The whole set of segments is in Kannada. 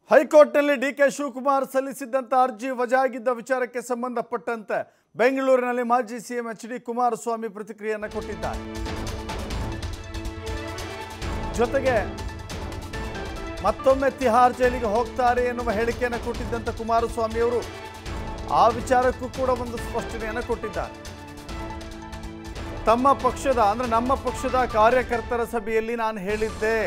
ಹೈಕೋರ್ಟ್ನಲ್ಲಿ ಡಿ ಕೆ ಶಿವಕುಮಾರ್ ಸಲ್ಲಿಸಿದ್ದಂಥ ಅರ್ಜಿ ವಜಾಗಿದ್ದ ವಿಚಾರಕ್ಕೆ ಸಂಬಂಧಪಟ್ಟಂತೆ ಬೆಂಗಳೂರಿನಲ್ಲಿ ಮಾಜಿ ಸಿಎಂ ಎಚ್ ಡಿ ಕುಮಾರಸ್ವಾಮಿ ಪ್ರತಿಕ್ರಿಯೆಯನ್ನು ಕೊಟ್ಟಿದ್ದಾರೆ ಜೊತೆಗೆ ಮತ್ತೊಮ್ಮೆ ತಿಹಾರ್ ಜೈಲಿಗೆ ಹೋಗ್ತಾರೆ ಎನ್ನುವ ಹೇಳಿಕೆಯನ್ನು ಕೊಟ್ಟಿದ್ದಂಥ ಕುಮಾರಸ್ವಾಮಿ ಅವರು ಆ ವಿಚಾರಕ್ಕೂ ಕೂಡ ಒಂದು ಸ್ಪಷ್ಟನೆಯನ್ನು ಕೊಟ್ಟಿದ್ದಾರೆ ತಮ್ಮ ಪಕ್ಷದ ಅಂದ್ರೆ ನಮ್ಮ ಪಕ್ಷದ ಕಾರ್ಯಕರ್ತರ ಸಭೆಯಲ್ಲಿ ನಾನು ಹೇಳಿದ್ದೆ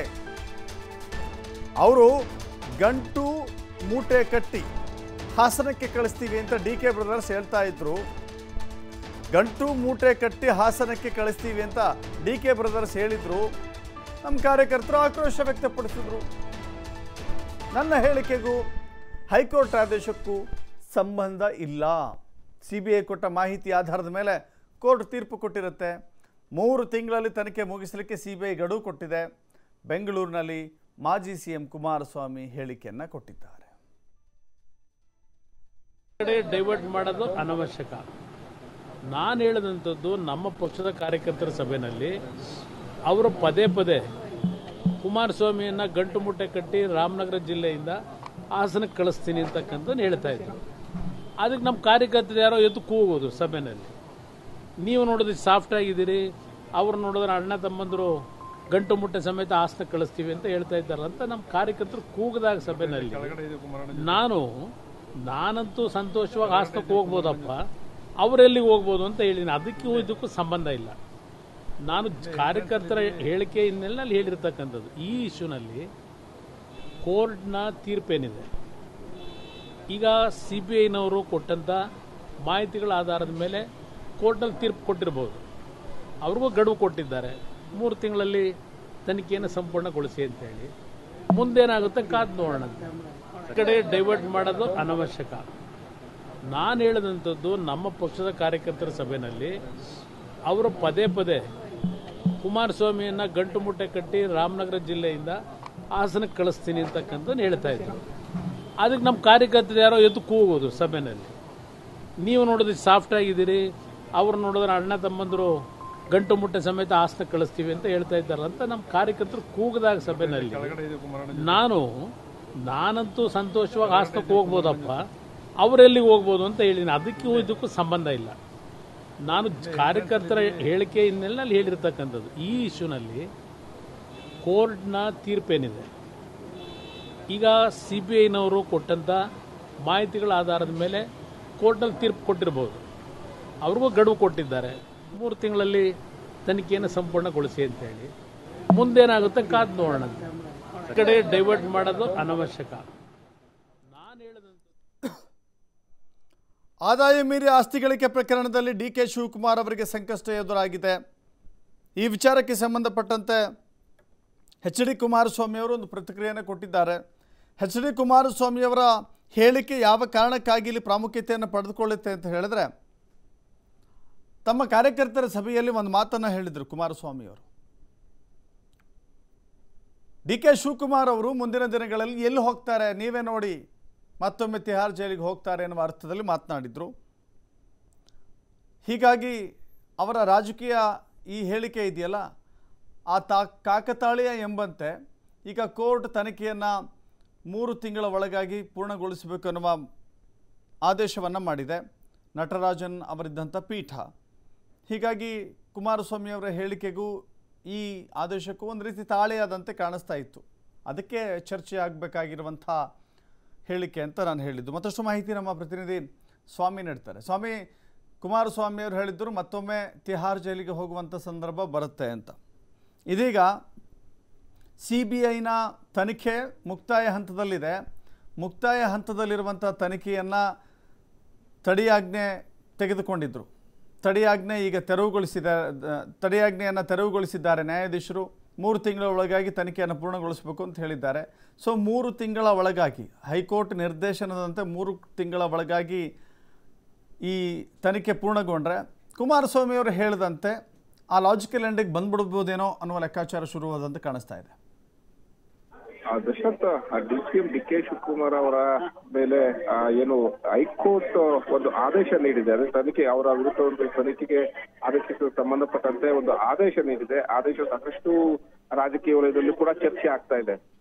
ಅವರು ಗಂಟು ಮೂಟೆ ಕಟ್ಟಿ ಹಾಸನಕ್ಕೆ ಕಳಿಸ್ತೀವಿ ಅಂತ ಡಿ ಕೆ ಬ್ರದರ್ಸ್ ಹೇಳ್ತಾ ಇದ್ರು ಗಂಟು ಮೂಟೆ ಕಟ್ಟಿ ಹಾಸನಕ್ಕೆ ಕಳಿಸ್ತೀವಿ ಅಂತ ಡಿ ಕೆ ಬ್ರದರ್ಸ್ ಹೇಳಿದ್ರು ನಮ್ಮ ಕಾರ್ಯಕರ್ತರು ಆಕ್ರೋಶ ವ್ಯಕ್ತಪಡಿಸಿದ್ರು ನನ್ನ ಹೇಳಿಕೆಗೂ ಹೈಕೋರ್ಟ್ ಆದೇಶಕ್ಕೂ ಸಂಬಂಧ ಇಲ್ಲ ಸಿ ಬಿ ಐ ಕೊಟ್ಟ ಮಾಹಿತಿ ಆಧಾರದ ಮೇಲೆ ಕೋರ್ಟ್ ತೀರ್ಪು ಕೊಟ್ಟಿರುತ್ತೆ ಮೂರು ತಿಂಗಳಲ್ಲಿ ತನಿಖೆ ಮುಗಿಸಲಿಕ್ಕೆ ಸಿ ಬಿ ಐ ಗಡುವು ಕೊಟ್ಟಿದೆ ಬೆಂಗಳೂರಿನಲ್ಲಿ ಮಾಜಿ ಸಿ ಎಂ ಕುಮಾರಸ್ವಾಮಿ ಹೇಳಿಕೆಯನ್ನು ಕೊಟ್ಟಿದ್ದಾರೆ ಕಡೆ ಡೈವರ್ಟ್ ಮಾಡೋದು ಅನವಶ್ಯಕ ನಾನು ಹೇಳಿದಂಥದ್ದು ನಮ್ಮ ಪಕ್ಷದ ಕಾರ್ಯಕರ್ತರ ಸಭೆಯಲ್ಲಿ ಅವರು ಪದೇ ಪದೇ ಕುಮಾರಸ್ವಾಮಿಯನ್ನ ಗಂಟು ಮುಟ್ಟೆ ಕಟ್ಟಿ ರಾಮನಗರ ಜಿಲ್ಲೆಯಿಂದ ಹಾಸನಕ್ಕೆ ಕಳಿಸ್ತೀನಿ ಅಂತಕ್ಕಂಥದ್ದು ಹೇಳ್ತಾ ಇದ್ರು ಅದಕ್ಕೆ ನಮ್ಮ ಕಾರ್ಯಕರ್ತರು ಯಾರೋ ಎದ್ದು ಕೂಗೋದು ಸಭೆಯಲ್ಲಿ ನೀವು ನೋಡಿದ್ರೆ ಸಾಫ್ಟ್ ಆಗಿದ್ದೀರಿ ಅವ್ರು ನೋಡಿದ್ರೆ ಅಣ್ಣ ತಮ್ಮಂದರು ಗಂಟು ಮುಟ್ಟೆ ಸಮೇತ ಹಾಸನಕ್ಕೆ ಕಳಿಸ್ತೀವಿ ಅಂತ ಹೇಳ್ತಾ ಇದ್ದಾರೆ ಅಂತ ನಮ್ಮ ಕಾರ್ಯಕರ್ತರು ಕೂಗದಾಗ ಸಭೆಯಲ್ಲಿ ನಾನು ನಾನಂತೂ ಸಂತೋಷವಾಗಿ ಹಾಸನಕ್ಕೆ ಹೋಗ್ಬೋದಪ್ಪ ಅವರೆಲ್ಲಿಗೆ ಹೋಗ್ಬೋದು ಅಂತ ಹೇಳಿದ್ದೀನಿ ಅದಕ್ಕೂ ಇದಕ್ಕೂ ಸಂಬಂಧ ಇಲ್ಲ ನಾನು ಕಾರ್ಯಕರ್ತರ ಹೇಳಿಕೆ ಹಿನ್ನೆಲೆಯಲ್ಲಿ ಹೇಳಿರ್ತಕ್ಕಂಥದ್ದು ಈ ಇಶ್ಯೂನಲ್ಲಿ ಕೋರ್ಟ್ನ ತೀರ್ಪೇನಿದೆ ಈಗ ಸಿ ಬಿ ಐನವರು ಕೊಟ್ಟಂಥ ಮಾಹಿತಿಗಳ ಆಧಾರದ ಮೇಲೆ ಕೋರ್ಟ್ನಲ್ಲಿ ತೀರ್ಪು ಕೊಟ್ಟಿರ್ಬೋದು ಅವ್ರಿಗೂ ಗಡುವು ಕೊಟ್ಟಿದ್ದಾರೆ ಮೂರು ತಿಂಗಳಲ್ಲಿ ತನಿಖೆಯನ್ನು ಸಂಪೂರ್ಣಗೊಳಿಸಿ ಅಂತೇಳಿ ಮುಂದೇನಾಗುತ್ತೆ ಕಾದು ನೋಡೋಣ ಅಂತ ಕಡೆ ಡೈವರ್ಟ್ ಮಾಡೋದು ಅನವಶ್ಯಕ ನಾನು ಹೇಳಿದಂಥದ್ದು ನಮ್ಮ ಪಕ್ಷದ ಕಾರ್ಯಕರ್ತರ ಸಭೆಯಲ್ಲಿ ಅವರು ಪದೇ ಪದೇ ಕುಮಾರಸ್ವಾಮಿಯನ್ನ ಗಂಟು ಮುಟ್ಟೆ ಕಟ್ಟಿ ರಾಮನಗರ ಜಿಲ್ಲೆಯಿಂದ ಹಾಸನಕ್ಕೆ ಕಳಿಸ್ತೀನಿ ಅಂತಕ್ಕಂಥದ್ದು ಹೇಳ್ತಾ ಇದ್ರು ಅದಕ್ಕೆ ನಮ್ಮ ಕಾರ್ಯಕರ್ತರು ಯಾರೋ ಎದ್ದು ಕೂಗೋದು ಸಭೆಯಲ್ಲಿ ನೀವು ನೋಡಿದ್ರೆ ಸಾಫ್ಟ್ ಆಗಿದ್ದೀರಿ ಅವ್ರು ನೋಡಿದ್ರೆ ಅಣ್ಣ ತಮ್ಮಂದರು ಗಂಟು ಮುಟ್ಟೆ ಸಮೇತ ಹಾಸನಕ್ಕೆ ಕಳಿಸ್ತೀವಿ ಅಂತ ಹೇಳ್ತಾ ಇದ್ದಾರೆ ಅಂತ ನಮ್ಮ ಕಾರ್ಯಕರ್ತರು ಕೂಗದಾಗ ಸಭೆಯಲ್ಲಿ ನಾನು ನಾನಂತೂ ಸಂತೋಷವಾಗಿ ಹಾಸನಕ್ಕೆ ಹೋಗ್ಬೋದಪ್ಪ ಅವರೆಲ್ಲಿಗೆ ಹೋಗ್ಬೋದು ಅಂತ ಹೇಳಿದ್ದೀನಿ ಅದಕ್ಕೂ ಇದಕ್ಕೂ ಸಂಬಂಧ ಇಲ್ಲ ನಾನು ಕಾರ್ಯಕರ್ತರ ಹೇಳಿಕೆ ಹಿನ್ನೆಲೆಯಲ್ಲಿ ಹೇಳಿರ್ತಕ್ಕಂಥದ್ದು ಈ ಇಶ್ಯೂನಲ್ಲಿ ಕೋರ್ಟ್ನ ತೀರ್ಪೇನಿದೆ ಈಗ ಸಿ ಬಿ ಐನವರು ಕೊಟ್ಟಂಥ ಮಾಹಿತಿಗಳ ಆಧಾರದ ಮೇಲೆ ಕೋರ್ಟ್ನಲ್ಲಿ ತೀರ್ಪು ಕೊಟ್ಟಿರ್ಬೋದು ಅವ್ರಿಗೂ ಗಡುವು ಕೊಟ್ಟಿದ್ದಾರೆ ಮೂರು ತಿಂಗಳಲ್ಲಿ ತನಿಖೆಯನ್ನು ಸಂಪೂರ್ಣಗೊಳಿಸಿ ಅಂತೇಳಿ ಮುಂದೇನಾಗುತ್ತೆ ಕಾದು ನೋಡೋಣ ಅಂತ ಕಡೆ ಡೈವರ್ಟ್ ಮಾಡೋದು ಅನವಶ್ಯಕ ನಾನು ಹೇಳಿದಂಥ ಆದಾಯ ಮೀರಿ ಆಸ್ತಿ ಗಳಿಕೆ ಪ್ರಕರಣದಲ್ಲಿ ಡಿ ಕೆ ಶಿವಕುಮಾರ್ ಅವರಿಗೆ ಸಂಕಷ್ಟ ಎದುರಾಗಿದೆ ಈ ವಿಚಾರಕ್ಕೆ ಸಂಬಂಧಪಟ್ಟಂತೆ ಎಚ್ ಡಿ ಕುಮಾರಸ್ವಾಮಿ ಅವರು ಒಂದು ಪ್ರತಿಕ್ರಿಯೆಯನ್ನು ಕೊಟ್ಟಿದ್ದಾರೆ ಎಚ್ ಡಿ ಕುಮಾರಸ್ವಾಮಿಯವರ ಹೇಳಿಕೆ ಯಾವ ಕಾರಣಕ್ಕಾಗಿ ಇಲ್ಲಿ ಪ್ರಾಮುಖ್ಯತೆಯನ್ನು ಪಡೆದುಕೊಳ್ಳುತ್ತೆ ಅಂತ ಹೇಳಿದ್ರೆ ತಮ್ಮ ಕಾರ್ಯಕರ್ತರ ಸಭೆಯಲ್ಲಿ ಒಂದು ಮಾತನ್ನು ಹೇಳಿದರು ಕುಮಾರಸ್ವಾಮಿಯವರು ಡಿ ಕೆ ಶಿವಕುಮಾರ್ ಅವರು ಮುಂದಿನ ದಿನಗಳಲ್ಲಿ ಎಲ್ಲಿ ಹೋಗ್ತಾರೆ ನೀವೇ ನೋಡಿ ಮತ್ತೊಮ್ಮೆ ತಿಹಾರ್ ಜೈಲಿಗೆ ಹೋಗ್ತಾರೆ ಎನ್ನುವ ಅರ್ಥದಲ್ಲಿ ಮಾತನಾಡಿದರು ಹೀಗಾಗಿ ಅವರ ರಾಜಕೀಯ ಈ ಹೇಳಿಕೆ ಇದೆಯಲ್ಲ ಆ ತಾ ಕಾಕತಾಳೀಯ ಎಂಬಂತೆ ಈಗ ಕೋರ್ಟ್ ತನಿಖೆಯನ್ನು ಮೂರು ತಿಂಗಳ ಒಳಗಾಗಿ ಪೂರ್ಣಗೊಳಿಸಬೇಕು ಅನ್ನುವ ಆದೇಶವನ್ನು ಮಾಡಿದೆ ನಟರಾಜನ್ ಅವರಿದ್ದಂಥ ಪೀಠ ಹೀಗಾಗಿ ಕುಮಾರಸ್ವಾಮಿ ಅವರ ಹೇಳಿಕೆಗೂ ಈ ಆದೇಶಕ್ಕೂ ಒಂದು ರೀತಿ ತಾಳೆಯಾದಂತೆ ಕಾಣಿಸ್ತಾ ಇತ್ತು ಅದಕ್ಕೆ ಚರ್ಚೆ ಆಗಬೇಕಾಗಿರುವಂಥ ಹೇಳಿಕೆ ಅಂತ ನಾನು ಹೇಳಿದ್ದು ಮತ್ತಷ್ಟು ಮಾಹಿತಿ ನಮ್ಮ ಪ್ರತಿನಿಧಿ ಸ್ವಾಮಿ ನೀಡ್ತಾರೆ ಸ್ವಾಮಿ ಕುಮಾರಸ್ವಾಮಿ ಅವರು ಹೇಳಿದ್ದರು ಮತ್ತೊಮ್ಮೆ ತಿಹಾರ್ ಜೈಲಿಗೆ ಹೋಗುವಂಥ ಸಂದರ್ಭ ಬರುತ್ತೆ ಅಂತ ಇದೀಗ ಸಿ ಬಿ ಐನ ತನಿಖೆ ಮುಕ್ತಾಯ ಹಂತದಲ್ಲಿದೆ ಮುಕ್ತಾಯ ಹಂತದಲ್ಲಿರುವಂಥ ತನಿಖೆಯನ್ನು ತಡಿಯಾಜ್ಞೆ ತೆಗೆದುಕೊಂಡಿದ್ದರು ತಡಿಯಾಜ್ಞೆ ಈಗ ತೆರವುಗೊಳಿಸಿದ್ದಾರೆ ತಡಿಯಾಜ್ಞೆಯನ್ನು ತೆರವುಗೊಳಿಸಿದ್ದಾರೆ ನ್ಯಾಯಾಧೀಶರು ಮೂರು ತಿಂಗಳ ಒಳಗಾಗಿ ತನಿಖೆಯನ್ನು ಪೂರ್ಣಗೊಳಿಸಬೇಕು ಅಂತ ಹೇಳಿದ್ದಾರೆ ಸೊ ಮೂರು ತಿಂಗಳ ಒಳಗಾಗಿ ಹೈಕೋರ್ಟ್ ನಿರ್ದೇಶನದಂತೆ ಮೂರು ತಿಂಗಳ ಒಳಗಾಗಿ ಈ ತನಿಖೆ ಪೂರ್ಣಗೊಂಡ್ರೆ ಕುಮಾರಸ್ವಾಮಿ ಅವರು ಹೇಳಿದಂತೆ ಆ ಲಾಜಿಕಲ್ ಎಂಡಿಗೆ ಬಂದ್ಬಿಡ್ಬೋದೇನೋ ಅನ್ನುವ ಲೆಕ್ಕಾಚಾರ ಶುರುವಾದಂತೆ ಕಾಣಿಸ್ತಾ ಇದೆ ಆ, Dasharath D C M D K Shivakumar ಅವರ ಮೇಲೆ ಆ, ಏನು ಹೈಕೋರ್ಟ್ ಒಂದು ಆದೇಶ ನೀಡಿದೆ ಅದೇ ತನಿಖೆ ಅವರ ವಿರುದ್ಧ ಒಂದು ತನಿಖೆಗೆ ಆದೇಶಕ್ಕೆ ಸಂಬಂಧಪಟ್ಟಂತೆ ಒಂದು ಆದೇಶ ನೀಡಿದೆ ಆದೇಶ ಸಾಕಷ್ಟು ರಾಜಕೀಯ ವಲಯದಲ್ಲಿ ಕೂಡ ಚರ್ಚೆ ಆಗ್ತಾ ಇದೆ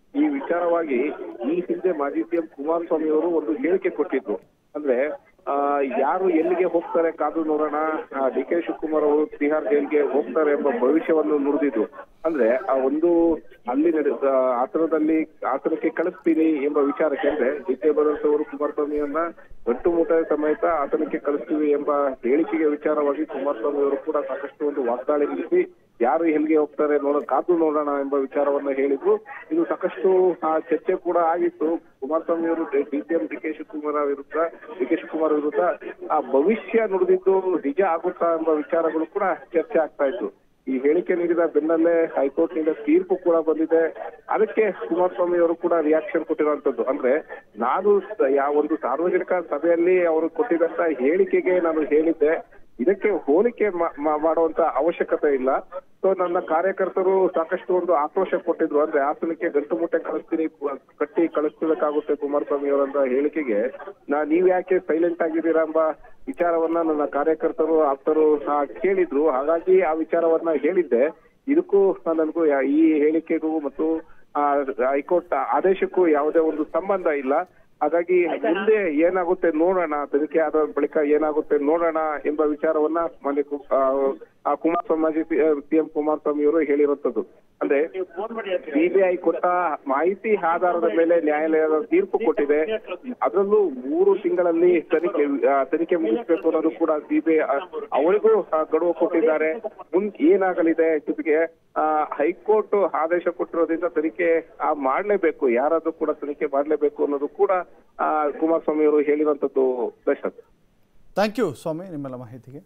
ಈ ವಿಚಾರವಾಗಿ ಈ ಹಿಂದೆ ಮಾಜಿ ಸಿಎಂ ಕುಮಾರಸ್ವಾಮಿ ಅವರು ಒಂದು ಹೇಳಿಕೆ ಕೊಟ್ಟಿದ್ರು ಅಂದ್ರೆ ಆ, ಯಾರು ಎಲ್ಲಿಗೆ ಹೋಗ್ತಾರೆ ಕಾದು ನೋಡೋಣ ಡಿ ಕೆ ಶಿವಕುಮಾರ್ ಅವರು ತಿಹಾರ್ ಜೈಲ್ಗೆ ಹೋಗ್ತಾರೆ ಎಂಬ ಭವಿಷ್ಯವನ್ನು ನುಡಿದಿದ್ರು ಅಂದ್ರೆ ಆ ಒಂದು ಅಲ್ಲಿ ನಡೆದ ಆತನದಲ್ಲಿ ಆತನಕ್ಕೆ ಕಳಿಸ್ತೀನಿ ಎಂಬ ವಿಚಾರಕ್ಕೆ ಅಂದ್ರೆ ಡಿ ಕೆ ಭರತ್ ಅವರು ಕುಮಾರಸ್ವಾಮಿಯನ್ನ ಗಂಟು ಮೂಟೆ ಸಮೇತ ಆತನಕ್ಕೆ ಕಳಿಸ್ತೀವಿ ಎಂಬ ಹೇಳಿಕೆಗೆ ವಿಚಾರವಾಗಿ ಕುಮಾರಸ್ವಾಮಿ ಅವರು ಕೂಡ ಸಾಕಷ್ಟು ಒಂದು ವಾಗ್ದಾಳಿ ನಡೆಸಿ ಯಾರು ಎಲ್ಲಿಗೆ ಹೋಗ್ತಾರೆ ನೋಡೋ ಕಾದು ನೋಡೋಣ ಎಂಬ ವಿಚಾರವನ್ನ ಹೇಳಿದ್ರು ಇದು ಸಾಕಷ್ಟು ಆ, ಚರ್ಚೆ ಕೂಡ ಆಗಿತ್ತು ಕುಮಾರಸ್ವಾಮಿ ಅವರು D C M D K Shivakumar ವಿರುದ್ಧ ಡಿ ಕೆ ಶಿವಕುಮಾರ್ ವಿರುದ್ಧ ಆ ಭವಿಷ್ಯ ನುಡಿದಿದ್ದು ನಿಜ ಆಗುತ್ತಾ ಎಂಬ ವಿಚಾರಗಳು ಕೂಡ ಚರ್ಚೆ ಆಗ್ತಾ ಇತ್ತು ಈ ಹೇಳಿಕೆ ನೀಡಿದ ಬೆನ್ನಲ್ಲೇ ಹೈಕೋರ್ಟ್ ನಿಂದ ತೀರ್ಪು ಕೂಡ ಬಂದಿದೆ ಅದಕ್ಕೆ ಕುಮಾರಸ್ವಾಮಿ ಅವರು ಕೂಡ ರಿಯಾಕ್ಷನ್ ಕೊಟ್ಟಿರುವಂತದ್ದು ಅಂದ್ರೆ ನಾನು ಸ- ಯಾವ ಒಂದು ಸಾರ್ವಜನಿಕ ಸಭೆಯಲ್ಲಿ ಅವರು ಕೊಟ್ಟಿದಂತ ಹೇಳಿಕೆಗೆ ನಾನು ಹೇಳಿದ್ದೆ ಇದಕ್ಕೆ ಹೋಲಿಕೆ ಮಾ- ಮಾ- ಮಾಡುವಂತ ಅವಶ್ಯಕತೆ ಇಲ್ಲ ಸೊ ನನ್ನ ಕಾರ್ಯಕರ್ತರು ಸಾಕಷ್ಟು ಒಂದು ಆಕ್ರೋಶ ಕೊಟ್ಟಿದ್ರು ಅಂದ್ರೆ ಹಾಸನಕ್ಕೆ ಗಂಟು ಮುಟ್ಟೆ ಕಳಿಸ್ತೀನಿ ಕು- ಕಟ್ಟಿ ಕಳಿಸ್ತಿಬೇಕಾಗುತ್ತೆ ಕುಮಾರಸ್ವಾಮಿ ಅವರಂತ ಹೇಳಿಕೆಗೆ ನಾ ನೀವ್ ಯಾಕೆ ಸೈಲೆಂಟ್ ಆಗಿದ್ದೀರಾ ಎಂಬ ವಿಚಾರವನ್ನ ನನ್ನ ಕಾರ್ಯಕರ್ತರು ಆಪ್ತರು ಆ, ಕೇಳಿದ್ರು ಹಾಗಾಗಿ ಆ ವಿಚಾರವನ್ನ ಹೇಳಿದ್ದೆ ಇದಕ್ಕೂ ನನಗೂ ಯಾ- ಈ ಹೇಳಿಕೆಗೂ ಮತ್ತು ಆ ಹೈಕೋರ್ಟ್ ಆದೇಶಕ್ಕೂ ಯಾವುದೇ ಒಂದು ಸಂಬಂಧ ಇಲ್ಲ ಹಾಗಾಗಿ ಮುಂದೆ ಏನಾಗುತ್ತೆ ನೋಡೋಣ ತನಿಖೆ ಆದ ಬಳಿಕ ಏನಾಗುತ್ತೆ ನೋಡೋಣ ಎಂಬ ವಿಚಾರವನ್ನ ಮೊನ್ನೆ ಕು- ಆ, ಆ ಕುಮಾರಸ್ವಾಮಿ ಸಿಎಂ ಕುಮಾರಸ್ವಾಮಿ ಅವರು ಹೇಳಿರುವಂತದ್ದು ಅಂದ್ರೆ ಸಿಬಿಐ ಕೊಟ್ಟ ಮಾಹಿತಿ ಆಧಾರದ ಮೇಲೆ ನ್ಯಾಯಾಲಯದ ತೀರ್ಪು ಕೊಟ್ಟಿದೆ ಅದರಲ್ಲೂ ಮೂರು ತಿಂಗಳಲ್ಲಿ ತನಿಖೆ ಆ, ತನಿಖೆ ಮುಗಿಸ್ಬೇಕು ಅನ್ನೋದು ಕೂಡ ಸಿಬಿಐ ಅವರಿಗೂ ಆ, ಗಡುವು ಕೊಟ್ಟಿದ್ದಾರೆ ಮುಂದ್ ಏನಾಗಲಿದೆ ಜೊತೆಗೆ ಆ, ಹೈಕೋರ್ಟ್ ಆದೇಶ ಕೊಟ್ಟಿರೋದ್ರಿಂದ ತನಿಖೆ ಆ, ಮಾಡ್ಲೇಬೇಕು ಯಾರಾದ್ರೂ ಕೂಡ ತನಿಖೆ ಮಾಡ್ಲೇಬೇಕು ಅನ್ನೋದು ಕೂಡ ಆ, ಕುಮಾರಸ್ವಾಮಿ ಅವರು ಹೇಳಿರುವಂತದ್ದು ದಶರಥ್ ಥ್ಯಾಂಕ್ ಯು ಸ್ವಾಮಿ ನಿಮ್ಮೆಲ್ಲ ಮಾಹಿತಿಗೆ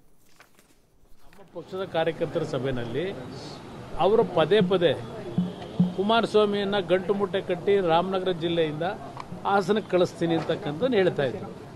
ನಮ್ಮ ಪಕ್ಷದ ಕಾರ್ಯಕರ್ತರ ಸಭೆಯಲ್ಲಿ ಅವರು ಪದೇ ಪದೇ ಕುಮಾರಸ್ವಾಮಿಯನ್ನ ಗಂಟು ಮುಟ್ಟೆ ಕಟ್ಟಿ ರಾಮನಗರ ಜಿಲ್ಲೆಯಿಂದ ಹಾಸನಕ್ಕೆ ಕಳಿಸ್ತೀನಿ ಅಂತಕ್ಕಂಥದ್ದು ಹೇಳ್ತಾ ಇದ್ರು